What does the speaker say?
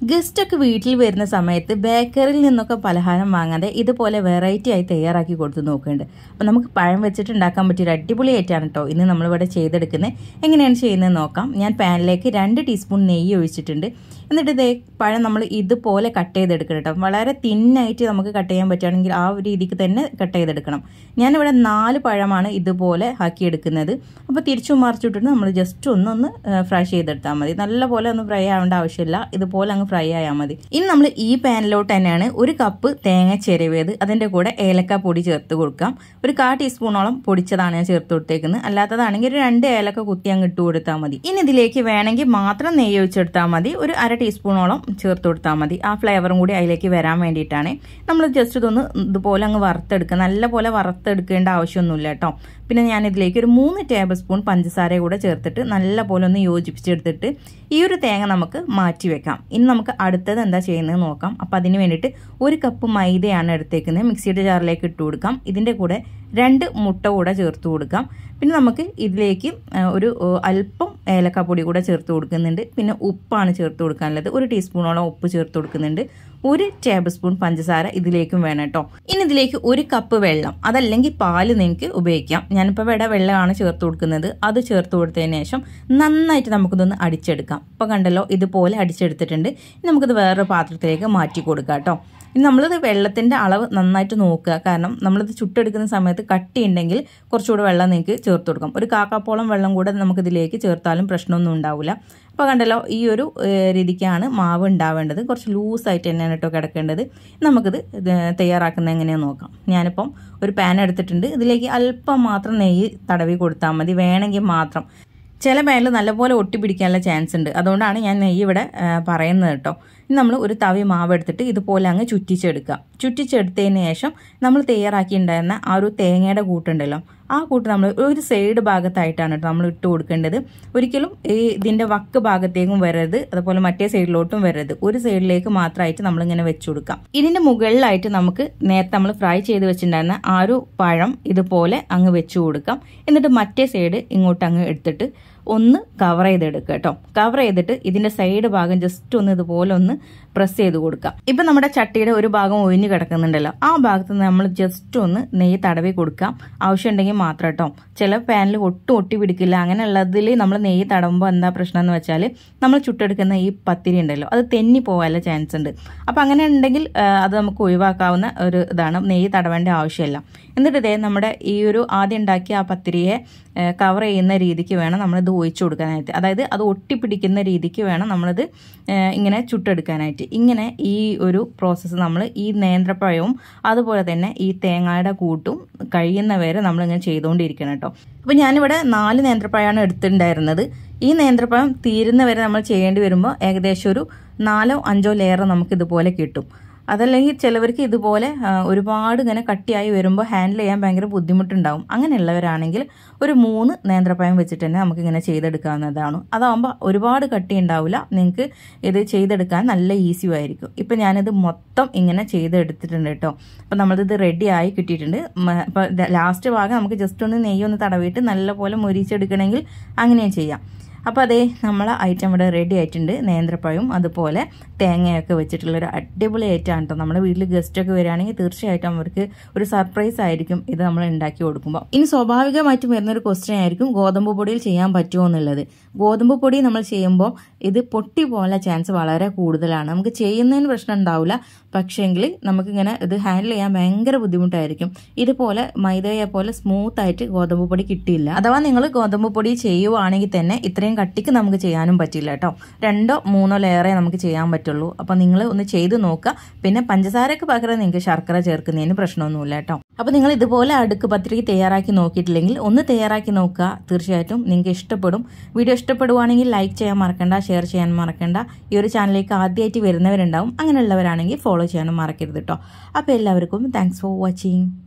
ഗസ്റ്റൊക്കെ വീട്ടിൽ വരുന്ന സമയത്ത് ബേക്കറിയിൽ നിന്നൊക്കെ പലഹാരം വാങ്ങാതെ ഇതുപോലെ വെറൈറ്റി ആയി തയ്യാറാക്കി കൊടുത്ത് നോക്കുന്നുണ്ട് അപ്പം നമുക്ക് പഴം വെച്ചിട്ട് ഉണ്ടാക്കാൻ പറ്റിയ ഒരു അടിപൊളി ആയിട്ടാണ് കേട്ടോ ഇന്ന് നമ്മളിവിടെ ചെയ്തെടുക്കുന്നത് എങ്ങനെയാണ് ചെയ്യുന്നത് നോക്കാം ഞാൻ പാനിലേക്ക് രണ്ട് ടീസ്പൂൺ നെയ്യ് ഒഴിച്ചിട്ടുണ്ട് എന്നിട്ട് ഇതേ പഴം നമ്മൾ ഇതുപോലെ കട്ട് ചെയ്തെടുക്കണം കേട്ടോ വളരെ തിന്നായിട്ട് നമുക്ക് കട്ട് ചെയ്യാൻ പറ്റുകയാണെങ്കിൽ ആ ഒരു രീതിക്ക് തന്നെ കട്ട് ചെയ്തെടുക്കണം ഞാനിവിടെ നാല് പഴമാണ് ഇതുപോലെ ആക്കിയെടുക്കുന്നത് അപ്പോൾ തിരിച്ചു മറിച്ചിട്ടിട്ട് നമ്മൾ ജസ്റ്റ് ഒന്നൊന്ന് ഫ്രൈ ചെയ്തെടുത്താൽ മതി നല്ലപോലെ ഒന്ന് ഫ്രൈ ആവേണ്ട ആവശ്യമില്ല ഇതുപോലെ അങ്ങ് ഫ്രൈ ആയാൽ മതി ഇനി നമ്മൾ ഈ പാനിലോട്ട് തന്നെയാണ് ഒരു കപ്പ് തേങ്ങ ചിരവിയത് അതിൻ്റെ കൂടെ ഏലക്ക പൊടി ചേർത്ത് കൊടുക്കാം ഒരു കാ ടീസ്പൂണോളം പൊടിച്ചതാണ് ഞാൻ ചേർത്ത് കൊടുത്തേക്കുന്നത് അല്ലാത്തതാണെങ്കിൽ ഒരു രണ്ട് ഏലക്ക കുത്തി അങ്ങ് ഇട്ട് കൊടുത്താൽ മതി ഇനി ഇതിലേക്ക് വേണമെങ്കിൽ മാത്രം നെയ്യ് ഒഴിച്ചെടുത്താൽ മതി ഒരു അര ടീസ്പൂണോളം ചേർത്ത് കൊടുത്താൽ മതി ആ ഫ്ലേവറും കൂടി അതിലേക്ക് വരാൻ വേണ്ടിയിട്ടാണ് നമ്മൾ ജസ്റ്റ് ഇതൊന്ന് ഇതുപോലെ അങ്ങ് വറുത്തെടുക്കുക നല്ല പോലെ വറുത്തെടുക്കേണ്ട ആവശ്യമൊന്നുമില്ല കേട്ടോ പിന്നെ ഞാൻ ഇതിലേക്ക് ഒരു മൂന്ന് ടേബിൾ സ്പൂൺ പഞ്ചസാര കൂടെ ചേർത്തിട്ട് നല്ല പോലെ ഒന്ന് യോജിപ്പിച്ചെടുത്തിട്ട് ഈ ഒരു തേങ്ങ നമുക്ക് മാറ്റി വെക്കാം ഇനി നമുക്ക് അടുത്തത് എന്താ ചെയ്യുന്നത് നോക്കാം അപ്പം അതിന് വേണ്ടിയിട്ട് ഒരു കപ്പ് മൈദയാണ് എടുത്തേക്കുന്നത് മിക്സിയുടെ ജാറിലേക്ക് ഇട്ട് കൊടുക്കാം ഇതിൻ്റെ കൂടെ രണ്ട് മുട്ട കൂടെ ചേർത്ത് കൊടുക്കാം പിന്നെ നമുക്ക് ഇതിലേക്ക് ഒരു അല്പം ഏലക്കാപ്പൊടി കൂടെ ചേർത്ത് കൊടുക്കുന്നുണ്ട് പിന്നെ ഉപ്പാണ് ചേർത്ത് കൊടുക്കാനുള്ളത് ഒരു ടീസ്പൂണോളം ഉപ്പ് ചേർത്ത് കൊടുക്കുന്നുണ്ട് ഒരു ടേബിൾ സ്പൂൺ പഞ്ചസാര ഇതിലേക്കും വേണം കേട്ടോ ഇനി ഇതിലേക്ക് ഒരു കപ്പ് വെള്ളം അതല്ലെങ്കിൽ പാല് നിങ്ങൾക്ക് ഉപയോഗിക്കാം ഞാനിപ്പോൾ ഇവിടെ വെള്ളമാണ് ചേർത്ത് കൊടുക്കുന്നത് അത് ചേർത്ത് കൊടുത്തതിന് ശേഷം നന്നായിട്ട് നമുക്കിതൊന്ന് അടിച്ചെടുക്കാം ഇപ്പോൾ കണ്ടല്ലോ ഇതുപോലെ അടിച്ചെടുത്തിട്ടുണ്ട് നമുക്കിത് വേറൊരു പാത്രത്തിലേക്ക് മാറ്റി കൊടുക്കാം കേട്ടോ ഇനി നമ്മളിത് വെള്ളത്തിൻ്റെ അളവ് നന്നായിട്ട് നോക്കുക കാരണം നമ്മളിത് ചുട്ടെടുക്കുന്ന സമയത്ത് കട്ടി ഉണ്ടെങ്കിൽ കുറച്ചുകൂടെ വെള്ളം നിങ്ങൾക്ക് ചേർത്ത് കൊടുക്കാം ഒരു കാക്കാപ്പോളം വെള്ളം കൂടെ നമുക്കിതിലേക്ക് ചേർത്താലും പ്രശ്നമൊന്നും ഉണ്ടാവില്ല അപ്പോൾ കണ്ടല്ലോ ഈ ഒരു രീതിക്കാണ് മാവ് ഉണ്ടാവേണ്ടത് കുറച്ച് ലൂസായിട്ട് തന്നെയാണ് കേട്ടോ കിടക്കേണ്ടത് നമുക്കിത് തയ്യാറാക്കുന്നത് എങ്ങനെയാണെന്ന് നോക്കാം ഞാനിപ്പം ഒരു പാൻ എടുത്തിട്ടുണ്ട് ഇതിലേക്ക് അല്പം മാത്രം നെയ്യ് തടവി കൊടുത്താൽ മതി വേണമെങ്കിൽ മാത്രം ചില പാനിൽ നല്ലപോലെ ഒട്ടിപ്പിടിക്കാനുള്ള ചാൻസ് ഉണ്ട് അതുകൊണ്ടാണ് ഞാൻ നെയ്യ് ഇവിടെ പറയുന്നത് കേട്ടോ ഇനി നമ്മൾ ഒരു തവി മാവ് എടുത്തിട്ട് ഇതുപോലെ അങ്ങ് ചുറ്റിച്ചെടുക്കുക ചുറ്റിച്ചെടുത്തതിന് ശേഷം നമ്മൾ തയ്യാറാക്കിയിട്ടുണ്ടായിരുന്ന ആ ഒരു തേങ്ങയുടെ കൂട്ടുണ്ടല്ലോ ആ കൂട്ട് നമ്മൾ ഒരു സൈഡ് ഭാഗത്തായിട്ടാണ് കേട്ടോ നമ്മൾ ഇട്ട് കൊടുക്കേണ്ടത് ഒരിക്കലും ഈ ഇതിൻ്റെ വക്ക് ഭാഗത്തേക്കും വരരുത് അതുപോലെ മറ്റേ സൈഡിലോട്ടും വരരുത് ഒരു സൈഡിലേക്ക് മാത്രമായിട്ട് നമ്മളിങ്ങനെ വെച്ചു കൊടുക്കാം ഇതിൻ്റെ മുകളിലായിട്ട് നമുക്ക് നേരത്തെ നമ്മൾ ഫ്രൈ ചെയ്ത് വെച്ചിട്ടുണ്ടായിരുന്ന ആ ഒരു പഴം ഇതുപോലെ അങ്ങ് വെച്ചു കൊടുക്കാം എന്നിട്ട് മറ്റേ സൈഡ് ഇങ്ങോട്ട് അങ്ങ് എടുത്തിട്ട് ഒന്ന് കവർ ചെയ്തെടുക്കുക കേട്ടോ കവർ ചെയ്തിട്ട് ഇതിന്റെ സൈഡ് ഭാഗം ജസ്റ്റ് ഒന്ന് ഇതുപോലെ ഒന്ന് പ്രസ് ചെയ്ത് കൊടുക്കാം ഇപ്പൊ നമ്മുടെ ചട്ടിയുടെ ഒരു ഭാഗം ഒഴിഞ്ഞു കിടക്കുന്നുണ്ടല്ലോ ആ ഭാഗത്ത് നമ്മൾ ജസ്റ്റ് ഒന്ന് നെയ്യ് തടവി കൊടുക്കാം ആവശ്യമുണ്ടെങ്കിൽ മാത്രം കേട്ടോ ചില പാനിൽ ഒട്ടും ഒട്ടി പിടിക്കില്ല അങ്ങനെയുള്ളതിൽ നമ്മൾ നെയ്യ് തടവുമ്പോൾ എന്താ പ്രശ്നം എന്ന് വെച്ചാൽ നമ്മൾ ചുട്ടെടുക്കുന്ന ഈ പത്തിരി ഉണ്ടല്ലോ അത് തെന്നി പോകാനുള്ള ചാൻസ് ഉണ്ട് അപ്പം അങ്ങനെ ഉണ്ടെങ്കിൽ അത് നമുക്ക് ഒഴിവാക്കാവുന്ന ഒരു ഇതാണ് നെയ്യ് തടവേണ്ട ആവശ്യമില്ല എന്നിട്ട് ഇതേ നമ്മുടെ ഈ ഒരു ആദ്യം ഉണ്ടാക്കിയ ആ പത്തിരിയെ കവർ ചെയ്യുന്ന രീതിക്ക് വേണം നമ്മളിത് ഒഴിച്ചു കൊടുക്കാനായിട്ട് അതായത് അത് ഒട്ടിപ്പിടിക്കുന്ന രീതിക്ക് വേണം നമ്മളിത് ഇങ്ങനെ ചുട്ടെടുക്കാനായിട്ട് ഇങ്ങനെ ഈ ഒരു പ്രോസസ്സ് നമ്മൾ ഈ നേന്ത്രപ്പഴവും അതുപോലെ തന്നെ ഈ തേങ്ങയുടെ കൂട്ടും കഴിയുന്നവരെ നമ്മളിങ്ങനെ ചെയ്തുകൊണ്ടിരിക്കണം കേട്ടോ അപ്പോൾ ഞാനിവിടെ നാല് നേന്ത്രപ്പഴമാണ് എടുത്തിട്ടുണ്ടായിരുന്നത് ഈ നേന്ത്രപ്പഴം തീരുന്നവരെ നമ്മൾ ചെയ്യേണ്ടി വരുമ്പോൾ ഏകദേശം ഒരു നാലോ അഞ്ചോ ലെയർ നമുക്ക് ഇതുപോലെ കിട്ടും അതല്ലെങ്കിൽ ചിലവർക്ക് ഇതുപോലെ ഒരുപാട് ഇങ്ങനെ കട്ടിയായി വരുമ്പോൾ ഹാൻഡിൽ ചെയ്യാൻ ഭയങ്കര ബുദ്ധിമുട്ടുണ്ടാവും അങ്ങനെയുള്ളവരാണെങ്കിൽ ഒരു മൂന്ന് നേന്ത്രപ്പഴം വെച്ചിട്ട് തന്നെ നമുക്കിങ്ങനെ ചെയ്തെടുക്കാവുന്നതാണ് അതാകുമ്പോൾ ഒരുപാട് കട്ടി ഉണ്ടാവില്ല നിങ്ങൾക്ക് ഇത് ചെയ്തെടുക്കാൻ നല്ല ഈസി ആയിരിക്കും ഇപ്പം ഞാനിത് മൊത്തം ഇങ്ങനെ ചെയ്തെടുത്തിട്ടുണ്ട് കേട്ടോ അപ്പം നമ്മളിത് റെഡി ആയി കിട്ടിയിട്ടുണ്ട് അപ്പോൾ ലാസ്റ്റ് ഭാഗം നമുക്ക് ജസ്റ്റ് ഒന്ന് നെയ്യ് ഒന്ന് തടവിയിട്ട് നല്ലപോലെ മുരിച്ചെടുക്കണമെങ്കിൽ അങ്ങനെയും ചെയ്യാം അപ്പോൾ അതേ നമ്മളെ ഐറ്റം ഇവിടെ റെഡി ആയിട്ടുണ്ട് നേന്ത്രപ്പഴവും അതുപോലെ തേങ്ങയൊക്കെ വെച്ചിട്ടുള്ളൊരു അടിപൊളി ഐറ്റമാണ് കേട്ടോ നമ്മുടെ വീട്ടിൽ ഗസ്റ്റൊക്കെ വരികയാണെങ്കിൽ തീർച്ചയായിട്ടും അവർക്ക് ഒരു സർപ്രൈസ് ആയിരിക്കും ഇത് നമ്മൾ ഉണ്ടാക്കി കൊടുക്കുമ്പോൾ ഇനി സ്വാഭാവികമായിട്ടും വരുന്നൊരു ക്വസ്റ്റ്യൻ ആയിരിക്കും ഗോതമ്പ് പൊടിയിൽ ചെയ്യാൻ പറ്റുമോ എന്നുള്ളത് ഗോതമ്പ് പൊടി നമ്മൾ ചെയ്യുമ്പോൾ ഇത് പൊട്ടി പോകാനുള്ള ചാൻസ് വളരെ കൂടുതലാണ് നമുക്ക് ചെയ്യുന്നതിന് പ്രശ്നം ഉണ്ടാവില്ല പക്ഷേങ്കിൽ നമുക്കിങ്ങനെ ഇത് ഹാൻഡിൽ ചെയ്യാൻ ഭയങ്കര ബുദ്ധിമുട്ടായിരിക്കും ഇതുപോലെ മൈദയെ പോലെ സ്മൂത്ത് ആയിട്ട് ഗോതമ്പ് പൊടി കിട്ടിയില്ല അഥവാ നിങ്ങൾ ഗോതമ്പ് പൊടി ചെയ്യുവാണെങ്കിൽ തന്നെ ഇത്രയും കട്ടിക്ക് നമുക്ക് ചെയ്യാനും പറ്റില്ല കേട്ടോ രണ്ടോ മൂന്നോ ലെയറേ നമുക്ക് ചെയ്യാൻ പറ്റുള്ളൂ അപ്പോൾ നിങ്ങൾ ഒന്ന് ചെയ്ത് നോക്കുക പിന്നെ പഞ്ചസാരക്ക് പകരം നിങ്ങൾക്ക് ശർക്കര ചേർക്കുന്നതിന് പ്രശ്നമൊന്നുമില്ല കേട്ടോ അപ്പോൾ നിങ്ങൾ ഇതുപോലെ അടുക്ക് പത്രിക തയ്യാറാക്കി നോക്കിയിട്ടില്ലെങ്കിൽ ഒന്ന് തയ്യാറാക്കി നോക്കുക തീർച്ചയായിട്ടും നിങ്ങൾക്ക് ഇഷ്ടപ്പെടും വീഡിയോ ഇഷ്ടപ്പെടുവാണെങ്കിൽ ലൈക്ക് ചെയ്യാൻ മറക്കണ്ട ഷെയർ ചെയ്യാൻ മറക്കണ്ട ഈ ഒരു ചാനലിലേക്ക് ആദ്യമായിട്ട് വരുന്നവരുണ്ടാവും അങ്ങനെയുള്ളവരാണെങ്കിൽ ഫോളോ ചെയ്യാനും മറക്കരുത് കേട്ടോ അപ്പോൾ എല്ലാവർക്കും താങ്ക്സ് ഫോർ വാച്ചിങ്